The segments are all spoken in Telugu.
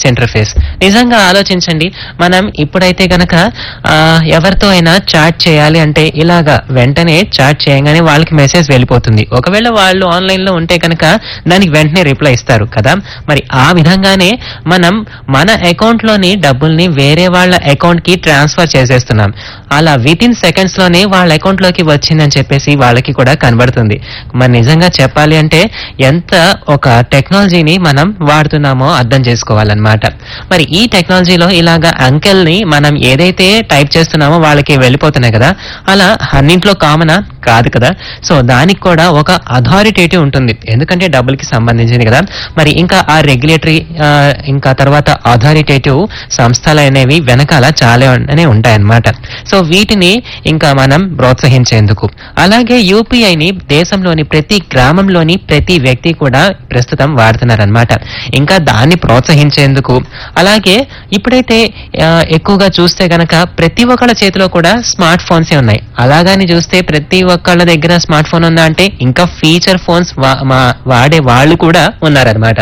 డైరెక్ట్ ఇంటర్ఫేస్ నిజంగా ఆలోచించండి మనం ఇప్పుడైతే గనక ఆ, ఎవరితో అయినా చాట్ చేయాలి అంటే ఇలాగా వెంటనే చాట్ చేయగానే వాళ్ళకి మెసేజ్ వెళ్ళిపోతుంది ఒకవేళ వాళ్ళు ఆన్లైన్ లో ఉంటే కనుక దానికి వెంటనే రిప్లై ఇస్తారు కదా మరి ఆ విధంగానే మనం మన అకౌంట్ లోని డబ్బుల్ని వేరే వాళ్ళ అకౌంట్ కి ట్రాన్స్ఫర్ చేసేస్తున్నాం అలా విత్ ఇన్ సెకండ్స్ లోనే వాళ్ళ అకౌంట్ లోకి వచ్చిందని చెప్పేసి వాళ్ళకి కూడా కనబడుతుంది మరి నిజంగా చెప్పాలి అంటే ఎంత ఒక టెక్నాలజీని మనం వాడుతున్నామో అర్థం చేసుకోవాలన్నమాట మరి ఈ టెక్నాలజీలో ఇలాగా అంకెల్ ని మనం ఏదైతే టైప్ చేస్తున్నామో వాళ్ళకి వెళ్ళిపోతున్నాయి కదా అలా అన్నింట్లో కామనా కాదు కదా సో దానికి కూడా ఒక అథారిటేటివ్ ఉంటుంది ఎందుకంటే డబ్బులకి సంబంధించింది కదా మరి ఇంకా ఆ రెగ్యులేటరీ ఇంకా తర్వాత అథారిటేటివ్ సంస్థలు అనేవి వెనకాల చాలా ఉంటాయన్నమాట సో వీటిని ఇంకా మనం ప్రోత్సహించేందుకు అలాగే యూపీఐని దేశంలోని ప్రతి గ్రామంలోని ప్రతి వ్యక్తి కూడా ప్రస్తుతం వాడుతున్నారనమాట ఇంకా దాన్ని ప్రోత్సహించేందుకు అలాగే ఇప్పుడైతే ఆ, ఎక్కువగా చూస్తే గనక ప్రతి ఒక్కళ్ళ చేతిలో కూడా స్మార్ట్ ఫోన్స్ ఉన్నాయి అలాగని చూస్తే ప్రతి ఒక్కళ్ళ దగ్గర స్మార్ట్ ఫోన్ ఉందా అంటే ఇంకా ఫీచర్ ఫోన్స్ వా- మా- వాడే వాళ్ళు కూడా ఉన్నారనమాట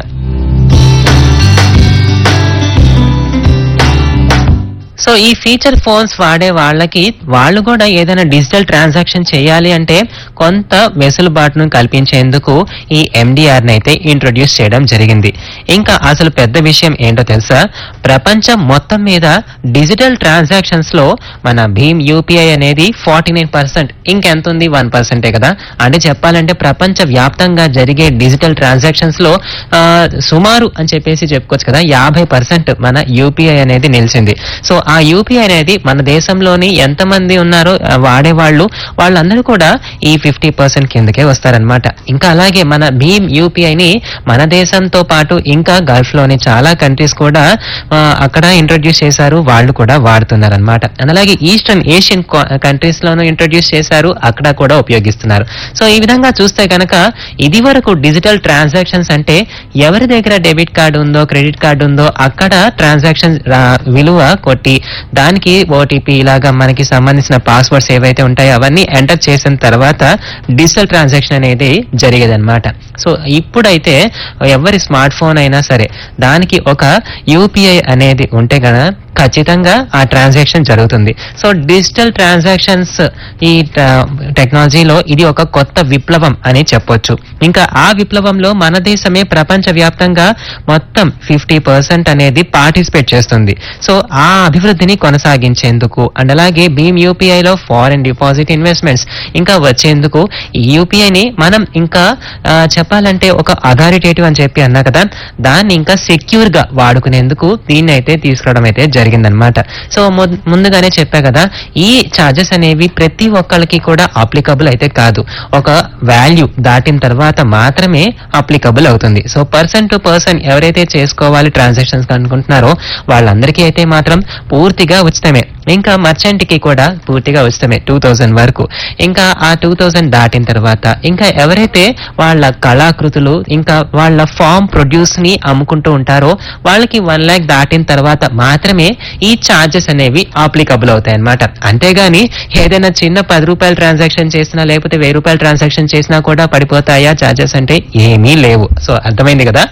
సో ఈ ఫీచర్ ఫోన్స్ వాడే వాళ్ళకి వాళ్ళు కూడా ఏదైనా డిజిటల్ ట్రాన్సాక్షన్ చేయాలి అంటే కొంత వెసులుబాటును కల్పించేందుకు ఈ ఎండిఆర్ అయితే ఇంట్రొడ్యూస్ చేయడం జరిగింది ఇంకా అసలు పెద్ద విషయం ఏంటో తెలుసా ప్రపంచం మొత్తం మీద డిజిటల్ ట్రాన్సాక్షన్స్ లో మన భీమ్ యూపీఐ అనేది ఫార్టీ నైన్ పర్సెంట్ ఇంకెంత ఉంది వన్ పర్సెంటే కదా అంటే చెప్పాలంటే ప్రపంచ వ్యాప్తంగా జరిగే డిజిటల్ ట్రాన్సాక్షన్స్ లో ఆ, సుమారు అని చెప్పేసి చెప్పుకోవచ్చు కదా యాభై పర్సెంట్ మన యూపీఐ అనేది నిలిచింది సో ఆ యూపీఐ అనేది మన దేశంలోని ఎంతమంది ఉన్నారో ఆ, వాడేవాళ్ళు వాళ్ళందరూ కూడా ఈ ఫిఫ్టీ పర్సెంట్ కిందకే వస్తారనమాట ఇంకా అలాగే మన భీమ్ యూపీఐని మన దేశంతో పాటు ఇంకా గల్ఫ్ లోని చాలా కంట్రీస్ కూడా ఆ, అక్కడ ఇంట్రొడ్యూస్ చేశారు వాళ్ళు కూడా వాడుతున్నారు అనమాట అలాగే ఈస్టర్న్ ఏషియన్ కంట్రీస్ లోనూ ఇంట్రొడ్యూస్ చేశారు అక్కడ కూడా ఉపయోగిస్తున్నారు సో ఈ విధంగా చూస్తే కనుక ఇది వరకు డిజిటల్ ట్రాన్సాక్షన్స్ అంటే ఎవరి దగ్గర డెబిట్ కార్డు ఉందో క్రెడిట్ కార్డు ఉందో అక్కడ ట్రాన్సాక్షన్ విలువ కొట్టి దానికి ఓటీపీ ఇలాగా మనకి సంబంధించిన పాస్వర్డ్స్ ఏవైతే ఉంటాయో అవన్నీ ఎంటర్ చేసిన తర్వాత డిజిటల్ ట్రాన్సాక్షన్ అనేది జరిగేదన్నమాట సో ఇప్పుడైతే ఎవరి స్మార్ట్ ఫోన్ అయినా సరే దానికి ఒక యూపీఐ అనేది ఉంటే కదా ఖచ్చితంగా ఆ ట్రాన్సాక్షన్ జరుగుతుంది సో డిజిటల్ ట్రాన్సాక్షన్స్ ఈ టెక్నాలజీలో ఇది ఒక కొత్త విప్లవం అని చెప్పొచ్చు ఇంకా ఆ విప్లవంలో మన దేశమే ప్రపంచ వ్యాప్తంగా మొత్తం ఫిఫ్టీ పర్సెంట్ అనేది పార్టిసిపేట్ చేస్తుంది సో ఆ అభివృద్ధిని కొనసాగించేందుకు అండ్ అలాగే భీమ్ యూపీఐలో ఫారెన్ డిపాజిట్ ఇన్వెస్ట్మెంట్స్ ఇంకా వచ్చేందుకు ఈ యూపీఐని మనం ఇంకా ఆ, చెప్పాలంటే ఒక అథారిటేటివ్ అని చెప్పి అన్నా కదా దాన్ని ఇంకా సెక్యూర్ గా వాడుకునేందుకు దీన్ని అయితే తీసుకురావడం అయితే జరిగిందనమాట సో ము- ముందుగానే చెప్పా కదా ఈ ఛార్జెస్ అనేవి ప్రతి ఒక్కళ్ళకి కూడా అప్లికబుల్ అయితే కాదు ఒక వాల్యూ దాటిన తర్వాత మాత్రమే అప్లికబుల్ అవుతుంది సో పర్సన్ టు పర్సన్ ఎవరైతే చేసుకోవాలి ట్రాన్సాక్షన్స్ అనుకుంటున్నారో వాళ్ళందరికీ అయితే మాత్రం పూర్తిగా ఉచితమే ఇంకా మర్చెంట్ కి కూడా పూర్తిగా ఉచితమే టూ థౌజండ్ వరకు ఇంకా ఆ టూ థౌజండ్ దాటిన తర్వాత ఇంకా ఎవరైతే వాళ్ళ కళాకృతులు ఇంకా వాళ్ళ ఫామ్ ప్రొడ్యూస్ ని అమ్ముకుంటూ ఉంటారో వాళ్ళకి వన్ ల్యాక్ దాటిన తర్వాత మాత్రమే ఈ ఛార్జెస్ అనేవి అప్లికబుల్ అవుతాయి అనమాట అంతేగాని ఏదైనా చిన్న పది రూపాయల ట్రాన్సాక్షన్ చేసినా లేకపోతే వెయ్యి రూపాయల ట్రాన్సాక్షన్ చేసినా కూడా పడిపోతాయా ఛార్జెస్ అంటే ఏమీ లేవు సో అర్థమైంది కదా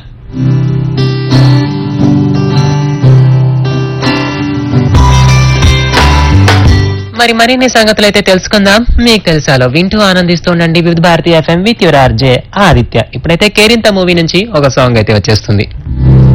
మరి మరిన్ని సంగతులు అయితే తెలుసుకుందాం మీకు తెలుసాలో వింటూ ఆనందిస్తూ ఉండండి వివిధ భారతీయ FM with your RJ Aditya ఇప్పుడైతే కేరింత మూవీ నుంచి ఒక సాంగ్ అయితే వచ్చేస్తుంది